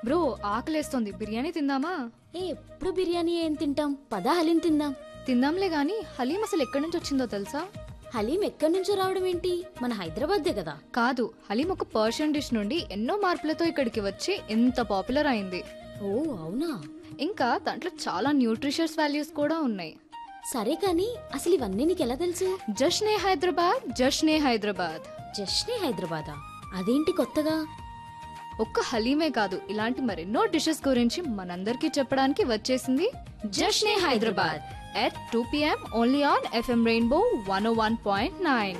bro ఆకలేస్తోంది biryani తిందామా ఏ ఎప్పుడు బిర్యానీ ఏం తింటాం పదా హలీం తిందాం తిందాంలే గాని హలీం అసలు ఎక్కడి నుంచి వచ్చిందో తెలుసా హలీం ఎక్కడి నుంచో రావడం ఏంటి మన హైదరాబాద్దే కదా కాదు హలీం ఒక పర్షియన్ డిష్ నుండి ఎన్నో మార్పులతో ఇక్కడికి వచ్చి ఎంత పాపులర్ అయింది ఓ అవునా ఇంకా దాంట్లో చాలా న్యూట్రిషియస్ వాల్యూస్ కూడా ఉన్నాయి సరే కానీ అసలు ఇవన్నీ నీకు ఎలా తెలుసు జష్నే హైదరాబాద్ జష్నే హైదరాబాద్ జస్ట్నే హైదరాబాదా అదేంటి కొత్తగా ఒక్క హలీమే కాదు ఇలాంటి మరెన్నో డిషెస్ గురించి మనందరికీ చెప్పడానికి వచ్చేసింది Jashne Hyderabad at two PM only on FM Rainbow one one point nine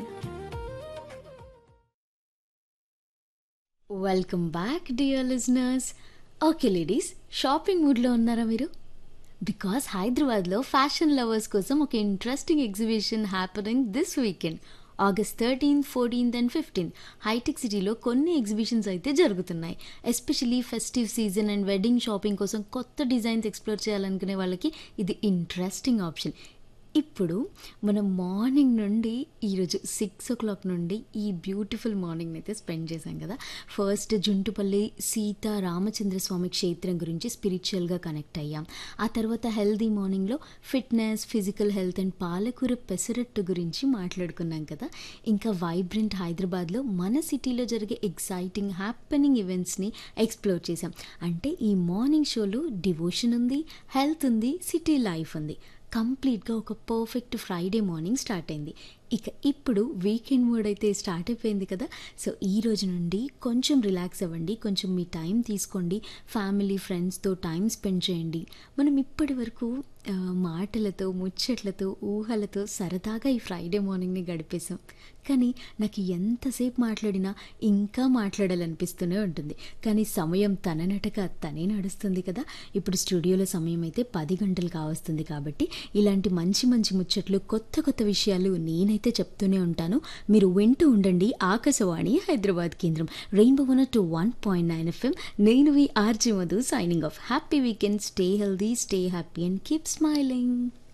welcome back dear listeners okay ladies shopping మూడ్లో ఉన్నారా మీరు బికాస్ హైదరాబాద్లో ఫ్యాషన్ లవర్స్ కోసం ఒక interesting exhibition happening this weekend August thirteenth fourteenth and fifteenth Hitec సిటీలో కొన్ని exhibitions అయితే జరుగుతున్నాయి especially festive season and wedding shopping కోసం కొత్త డిజైన్స్ ఎక్స్ప్లోర్ చేయాలనుకునే వాళ్ళకి ఇది ఇంట్రెస్టింగ్ ఆప్షన్ ఇప్పుడు మనం మార్నింగ్ నుండి ఈరోజు సిక్స్ ఓ క్లాక్ నుండి ఈ బ్యూటిఫుల్ మార్నింగ్ అయితే స్పెండ్ చేశాం కదా ఫస్ట్ జుంటుపల్లి సీతా రామచంద్ర స్వామి క్షేత్రం గురించి స్పిరిచువల్గా కనెక్ట్ అయ్యాం ఆ తర్వాత హెల్దీ మార్నింగ్లో ఫిట్నెస్ ఫిజికల్ హెల్త్ అండ్ పాలకూర పెసరట్టు గురించి మాట్లాడుకున్నాం కదా ఇంకా వైబ్రెంట్ హైదరాబాద్లో మన సిటీలో జరిగే ఎక్సైటింగ్ హ్యాపెనింగ్ ఈవెంట్స్ని ఎక్స్ప్లోర్ చేసాం అంటే ఈ మార్నింగ్ షోలో డివోషన్ ఉంది హెల్త్ ఉంది సిటీ లైఫ్ ఉంది కంప్లీట్గా ఒక పర్ఫెక్ట్ ఫ్రైడే మార్నింగ్ స్టార్ట్ అయింది ఇక ఇప్పుడు వీకెండ్ మూడ్ అయితే స్టార్ట్ అయిపోయింది కదా సో ఈ రోజు నుండి కొంచెం రిలాక్స్ అవ్వండి కొంచెం మీ టైం తీసుకోండి ఫ్యామిలీ ఫ్రెండ్స్తో టైం స్పెండ్ చేయండి మనం ఇప్పటి వరకు ఆ, మాటలతో ముచ్చట్లతో ఊహలతో సరదాగా ఈ ఫ్రైడే మార్నింగ్ని గడిపేశాం కానీ నాకు ఎంతసేపు మాట్లాడినా ఇంకా మాట్లాడాలనిపిస్తూనే ఉంటుంది కానీ సమయం తననటక తనే నడుస్తుంది కదా ఇప్పుడు స్టూడియోలో సమయం అయితే పది గంటలు కావస్తుంది కాబట్టి ఇలాంటి మంచి మంచి ముచ్చట్లు కొత్త కొత్త విషయాలు నేనైతే చెప్తూనే ఉంటాను మీరు వింటూ ఉండండి ఆకాశవాణి హైదరాబాద్ కేంద్రం Rainbow one two one point nine FM నేను V RJ Madhu signing off happy weekend stay healthy stay happy and keep smiling